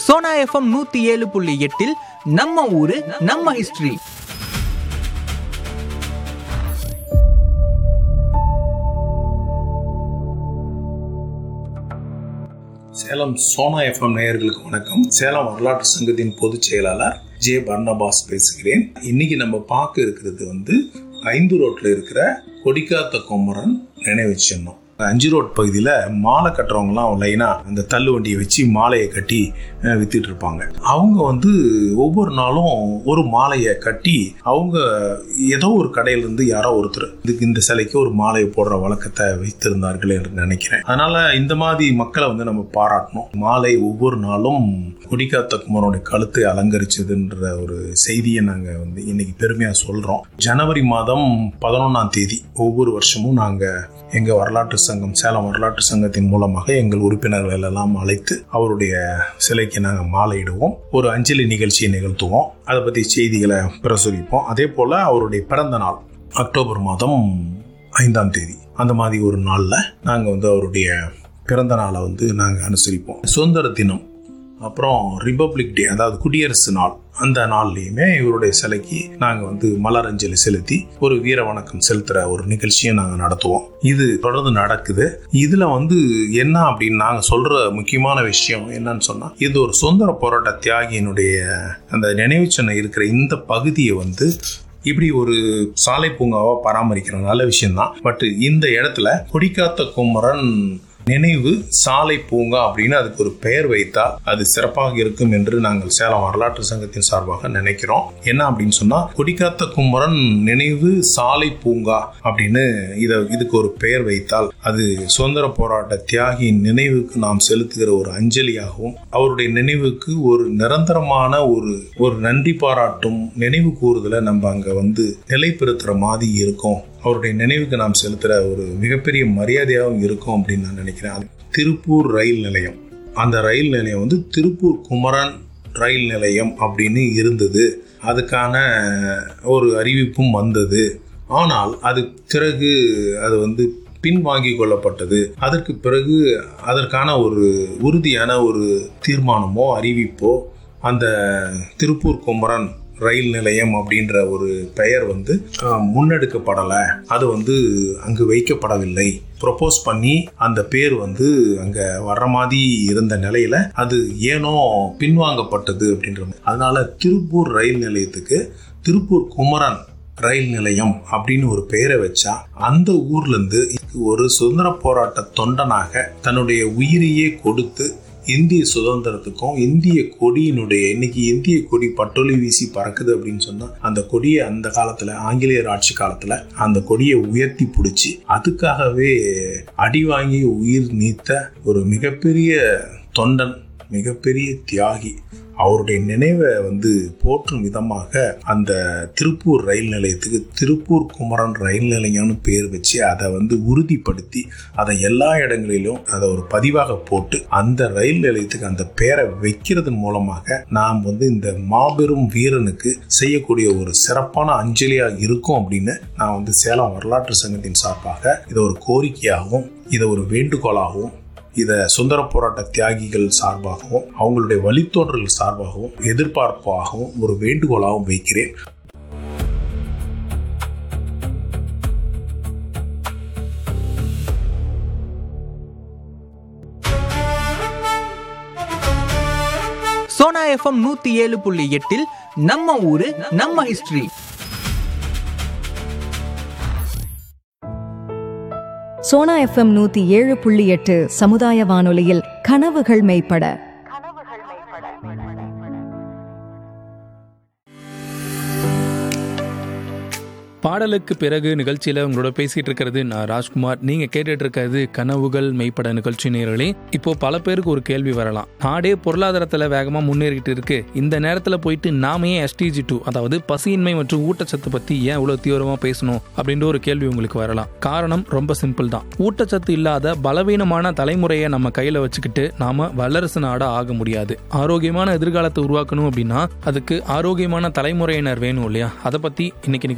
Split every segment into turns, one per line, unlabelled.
Sona FM நூத்தி ஏழு புள்ளி எட்டில் நம்ம ஊரு நம்ம ஹிஸ்டரி
சேலம் சோனா எஃப்எம் நேயர்களுக்கு வணக்கம் சேலம் வரலாற்று சங்கத்தின் பொதுச் செயலாளர் ஜே பர்னபாஸ் பேசுகிறேன் இன்னைக்கு நம்ம பார்க்க இருக்கிறது வந்து ஐந்து ரோட்ல இருக்கிற கொடிக்காத்த கொமரன் நினைவு சின்னம் அஞ்சு ரோட் பகுதியில் மாலை கட்டுறவங்கலாம் லைனா அந்த தள்ளு வண்டியை வச்சு மாலையை கட்டி அஹ், வித்துட்டு இருப்பாங்க அவங்க வந்து ஒவ்வொரு நாளும் ஒரு மாலையை கட்டி அவங்க ஏதோ ஒரு கடையில இருந்து யாரோ ஒருத்தர் இதுக்கு இந்த சிலைக்கு ஒரு மாலையை போடுற வழக்கத்தை வைத்திருந்தார்கள் என்று நினைக்கிறேன் அதனால இந்த மாதிரி மக்களை வந்து நம்ம பாராட்டணும் மாலை ஒவ்வொரு நாளும் கொடிக்காத்த குமரனுடைய கழுத்தை அலங்கரிச்சதுன்ற ஒரு செய்தியை நாங்க வந்து இன்னைக்கு பெருமையா சொல்றோம் ஜனவரி மாதம் பதினொன்னாம் தேதி ஒவ்வொரு வருஷமும் நாங்க எங்க வரலாற்று சங்கம் சேலம் வரலாற்று சங்கத்தின் மூலமாக எங்கள் உறுப்பினர்கள் எல்லாம் அழைத்து அவருடைய சிலைக்கு நாங்கள் மாலையிடுவோம் ஒரு அஞ்சலி நிகழ்ச்சியை நிகழ்த்துவோம் அதை பத்தி செய்திகளை பிரசுரிப்போம் அதே போல அவருடைய பிறந்த நாள் அக்டோபர் மாதம் ஐந்தாம் தேதி அந்த மாதிரி ஒரு நாளில் நாங்கள் வந்து அவருடைய பிறந்த நாளை வந்து நாங்கள் அனுசரிப்போம் சுதந்திர தினம் அப்புறம் ரிபப்ளிக் டே அதாவது குடியரசு நாள் அந்த நாள்லையுமே இவருடைய சிலைக்கு நாங்கள் வந்து மலரஞ்சலி செலுத்தி ஒரு வீர வணக்கம் செலுத்துற ஒரு நிகழ்ச்சியை நாங்கள் நடத்துவோம் இது தொடர்ந்து நடக்குது இதுல வந்து என்ன அப்படின்னு நாங்கள் சொல்ற முக்கியமான விஷயம் என்னன்னு சொன்னா இது ஒரு சுதந்திர போராட்ட தியாகியினுடைய அந்த நினைவு சின்னம் இருக்கிற இந்த பகுதியை வந்து இப்படி ஒரு சாலை பூங்காவா பராமரிக்கிற நல்ல விஷயம்தான் பட் இந்த இடத்துல கொடிக்காத்த குமரன் நினைவு சாலை பூங்கா அப்படின்னு அதுக்கு ஒரு பெயர் வைத்தால் அது சிறப்பாக இருக்கும் என்று நாங்கள் சேலம் வரலாற்று சங்கத்தின் சார்பாக நினைக்கிறோம் என்ன அப்படின்னு சொன்னா கொடிக்காத்த குமரன் நினைவு சாலை பூங்கா அப்படின்னு இத இதுக்கு ஒரு பெயர் வைத்தால் அது சுதந்திர போராட்ட தியாகியின் நினைவுக்கு நாம் செலுத்துகிற ஒரு அஞ்சலியாகவும் அவருடைய நினைவுக்கு ஒரு நிரந்தரமான ஒரு ஒரு நன்றி பாராட்டும் நினைவு கூறுதலை நம்ம அங்க வந்து நிலைப்படுத்துற மாதிரி இருக்கும் அவருடைய நினைவுக்கு நாம் செலுத்துற ஒரு மிகப்பெரிய மரியாதையாகவும் இருக்கும் அப்படின்னு நான் நினைக்கிறேன் அது திருப்பூர் ரயில் நிலையம் அந்த ரயில் நிலையம் வந்து திருப்பூர் குமரன் ரயில் நிலையம் அப்படின்னு இருந்தது அதுக்கான ஒரு அறிவிப்பும் வந்தது ஆனால் அது பிறகு அது வந்து பின்வாங்கி கொள்ளப்பட்டது அதற்கு பிறகு அதற்கான ஒரு உறுதியான ஒரு தீர்மானமோ அறிவிப்போ அந்த திருப்பூர் குமரன் ரயில் நிலையம் அப்படின்ற ஒரு பெயர் வந்து அஹ், முன்னெடுக்கப்படலை அது வந்து அங்கு வைக்கப்படவில்லை ப்ரொபோஸ் பண்ணி அந்த பேர் வந்து அங்க வர்ற மாதிரி இருந்த நிலையில அது ஏனோ பின்வாங்கப்பட்டது அப்படின்ற மாதிரி. அதனால திருப்பூர் ரயில் நிலையத்துக்கு திருப்பூர் குமரன் ரயில் நிலையம் அப்படின்னு ஒரு பெயரை வச்சா அந்த ஊர்ல இருந்து ஒரு சுதந்திர போராட்ட தொண்டனாக தன்னுடைய உயிரையே கொடுத்து இந்திய சுதந்திரத்துக்கும் இந்திய கொடியினுடைய இன்னைக்கு இந்திய கொடி பட்டொலி வீசி பறக்குது அப்படின்னு சொன்னா அந்த கொடியை அந்த காலத்துல ஆங்கிலேயர் ஆட்சி காலத்துல அந்த கொடியை உயர்த்தி பிடிச்சி அதுக்காகவே அடி வாங்கி உயிர் நீத்த ஒரு மிகப்பெரிய தொண்டன் மிகப்பெரிய தியாகி அவருடைய நினைவை வந்து போற்றும் விதமாக அந்த திருப்பூர் ரயில் நிலையத்துக்கு திருப்பூர் குமரன் ரயில் நிலையம்னு பேர் வச்சு அதை வந்து உறுதிப்படுத்தி அதை எல்லா இடங்களிலும் அதை ஒரு பதிவாக போட்டு அந்த ரயில் நிலையத்துக்கு அந்த பேரை வைக்கிறதன் மூலமாக நாம் வந்து இந்த மாபெரும் வீரனுக்கு செய்யக்கூடிய ஒரு சிறப்பான அஞ்சலியா இருக்கும் அப்படின்னு நான் வந்து சேலம் வரலாற்று சங்கத்தின் சார்பாக இதை ஒரு கோரிக்கையாகவும் இதை ஒரு வேண்டுகோளாகவும் இதை சுந்தர போராட்ட தியாகிகள் சார்பாகவும் அவங்களுடைய வழித்தோன்றல் சார்பாகவும் எதிர்பார்ப்பாகவும் ஒரு வேண்டுகோளாகவும் வைக்கிறேன்
சோனா எஃப்எம் நூத்தி ஏழு புள்ளி எட்டில் நம்ம ஊரு நம்ம ஹிஸ்டரி
சோனா எஃப்எம் நூத்தி ஏழு புள்ளி எட்டு சமுதாய வானொலியில் கனவுகள் மெய்ப்பட
பாடலுக்கு பிறகு நிகழ்ச்சியில உங்களோட பேசிட்டு இருக்கிறது நான் ராஜ்குமார் நீங்க கேட்டுட்டு இருக்கிறது கனவுகள் மெய்ப்பட நிகழ்ச்சி நேரலே இப்போ பல பேருக்கு ஒரு கேள்வி வரலாம் நாடே பொருளாதாரத்துல வேகமா முன்னேறிக்கிட்டு இருக்கு இந்த நேரத்துல போயிட்டு நாம ஏன் எஸ்டிஜி டூ அதாவது பசியின்மை மற்றும் ஊட்டச்சத்து பத்தி ஏன் இவ்வளவு தீவிரமா பேசணும் அப்படின்ற ஒரு கேள்வி உங்களுக்கு வரலாம் காரணம் ரொம்ப சிம்பிள் தான் ஊட்டச்சத்து இல்லாத பலவீனமான தலைமுறையை நம்ம கையில வச்சுக்கிட்டு நாம வல்லரசு நாடா ஆக முடியாது ஆரோக்கியமான எதிர்காலத்தை உருவாக்கணும் அப்படின்னா அதுக்கு ஆரோக்கியமான தலைமுறையினர் வேணும் இல்லையா அதை பத்தி இன்னைக்கு நிகழ்ச்சியில் நாம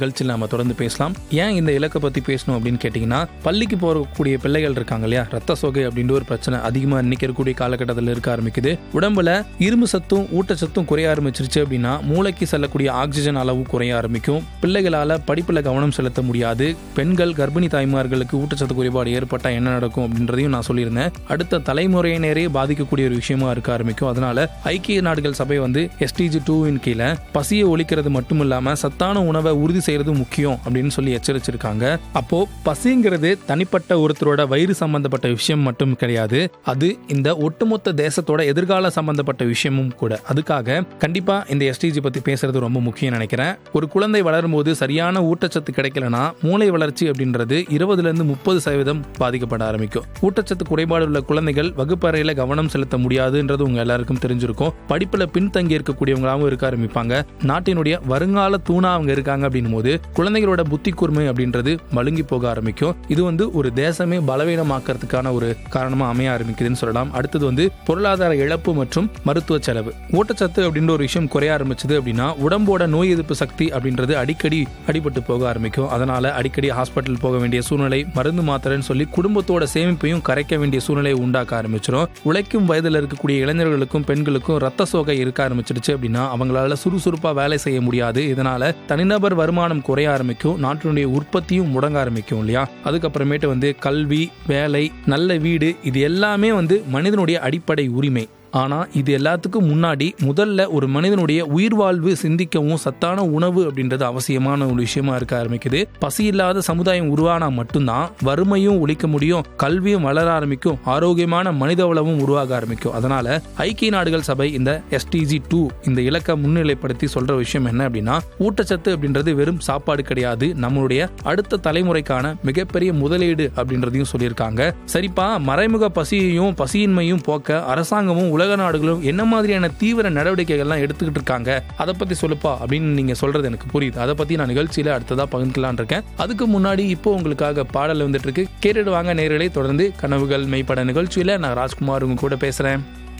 தொடர்ந்து பேசலாம் ஏன் இந்த இலக்கை பத்தி பேசணும் அப்படின்னு கேட்டீங்கன்னா பள்ளிக்கு போகக்கூடிய பிள்ளைகள் இருக்காங்க இல்லையா ரத்த சோகை அப்படின்ற ஒரு பிரச்சனை அதிகமா இன்னைக்கு இருக்கக்கூடிய காலகட்டத்தில் இருக்க ஆரம்பிக்குது உடம்புல இரும்பு சத்தும் ஊட்டச்சத்தும் குறைய ஆரம்பிச்சிருச்சு அப்படின்னா மூளைக்கு செல்லக்கூடிய ஆக்சிஜன் அளவு குறைய ஆரம்பிக்கும் பிள்ளைகளால படிப்புல கவனம் செலுத்த முடியாது பெண்கள் கர்ப்பிணி தாய்மார்களுக்கு ஊட்டச்சத்து குறைபாடு ஏற்பட்டா என்ன நடக்கும் அப்படின்றதையும் நான் சொல்லியிருந்தேன் அடுத்த தலைமுறையினரே பாதிக்கக்கூடிய ஒரு விஷயமா இருக்க ஆரம்பிக்கும் அதனால ஐக்கிய நாடுகள் சபை வந்து எஸ்டிஜி டூவின் கீழே பசியை ஒழிக்கிறது மட்டும் இல்லாம சத்தான உணவை உறுதி செய்யறது முக்கியம் அப்படின்னு சொல்லி எச்சரிச்சிருக்காங்க அப்போ பசிங்கிறது தனிப்பட்ட ஒருத்தரோட வயிறு சம்பந்தப்பட்ட விஷயம் மட்டும் கிடையாது அது இந்த ஒட்டுமொத்த தேசத்தோட எதிர்கால சம்பந்தப்பட்ட விஷயமும் கூட அதுக்காக கண்டிப்பா இந்த எஸ்டிஜி பத்தி பேசுறது ரொம்ப முக்கியம் நினைக்கிறேன் ஒரு குழந்தை வளரும் போது சரியான ஊட்டச்சத்து கிடைக்கலனா மூளை வளர்ச்சி அப்படின்றது இருபதுல இருந்து முப்பது சதவீதம் பாதிக்கப்பட ஆரம்பிக்கும் ஊட்டச்சத்து குறைபாடு உள்ள குழந்தைகள் வகுப்பறையில கவனம் செலுத்த முடியாதுன்றது உங்க எல்லாருக்கும் தெரிஞ்சிருக்கும் படிப்புல பின்தங்கி இருக்கக்கூடியவங்களாகவும் இருக்க ஆரம்பிப்பாங்க நாட்டினுடைய வருங்கால தூணா அவங்க இருக்காங்க அப்படின்னும் போது குழந்தைகளோட புத்தி கூர்மை அப்படின்றது மழுங்கி போக ஆரம்பிக்கும் இது வந்து ஒரு தேசமே பலவீனமாக்கிறதுக்கான ஒரு காரணமா அமைய ஆரம்பிக்குதுன்னு சொல்லலாம் அடுத்தது வந்து பொருளாதார இழப்பு மற்றும் மருத்துவ செலவு ஊட்டச்சத்து அப்படின்ற ஒரு விஷயம் குறைய ஆரம்பிச்சது அப்படின்னா உடம்போட நோய் எதிர்ப்பு சக்தி அப்படின்றது அடிக்கடி அடிபட்டு போக ஆரம்பிக்கும் அதனால அடிக்கடி ஹாஸ்பிட்டல் போக வேண்டிய சூழ்நிலை மருந்து மாத்திரைன்னு சொல்லி குடும்பத்தோட சேமிப்பையும் கரைக்க வேண்டிய சூழ்நிலையை உண்டாக்க ஆரம்பிச்சிடும் உழைக்கும் வயதில் இருக்கக்கூடிய இளைஞர்களுக்கும் பெண்களுக்கும் ரத்த சோகை இருக்க ஆரம்பிச்சிடுச்சு அப்படின்னா அவங்களால சுறுசுறுப்பா வேலை செய்ய முடியாது இதனால தனிநபர் வருமானம் குறைய ஆரம்பிக்கும் நாட்டினுடைய உற்பத்தியும் முடங்க ஆரம்பிக்கும் இல்லையா அதுக்கப்புறமேட்டு வந்து கல்வி வேலை நல்ல வீடு இது எல்லாமே வந்து மனிதனுடைய அடிப்படை உரிமை ஆனா இது எல்லாத்துக்கும் முன்னாடி முதல்ல ஒரு மனிதனுடைய உயிர் வாழ்வு சிந்திக்கவும் சத்தான உணவு அப்படின்றது அவசியமான ஒரு விஷயமா இருக்க ஆரம்பிக்குது பசி இல்லாத சமுதாயம் உருவானா மட்டும்தான் வறுமையும் ஒழிக்க முடியும் கல்வியும் வளர ஆரம்பிக்கும் ஆரோக்கியமான மனித வளமும் உருவாக ஆரம்பிக்கும் அதனால ஐக்கிய நாடுகள் சபை இந்த எஸ்டிஜி டூ இந்த இலக்கை முன்னிலைப்படுத்தி சொல்ற விஷயம் என்ன அப்படின்னா ஊட்டச்சத்து அப்படின்றது வெறும் சாப்பாடு கிடையாது நம்மளுடைய அடுத்த தலைமுறைக்கான மிகப்பெரிய முதலீடு அப்படின்றதையும் சொல்லியிருக்காங்க சரிப்பா மறைமுக பசியையும் பசியின்மையும் போக்க அரசாங்கமும் உலக நாடுகளும் என்ன மாதிரியான தீவிர நடவடிக்கைகள்லாம் எடுத்துக்கிட்டு இருக்காங்க அதை பத்தி சொல்லுப்பா அப்படின்னு நீங்க சொல்றது எனக்கு புரியுது அதை பத்தி நான் நிகழ்ச்சியில அடுத்ததா பகிர்ந்துக்கலாம் இருக்கேன் அதுக்கு முன்னாடி இப்போ உங்களுக்காக பாடல் வந்துட்டு இருக்கு கேட்டுட்டு வாங்க நேரலை தொடர்ந்து கனவுகள் மெய்ப்பட நிகழ்ச்சியில நான் ராஜ்குமார் உங்க கூட பேசுறேன்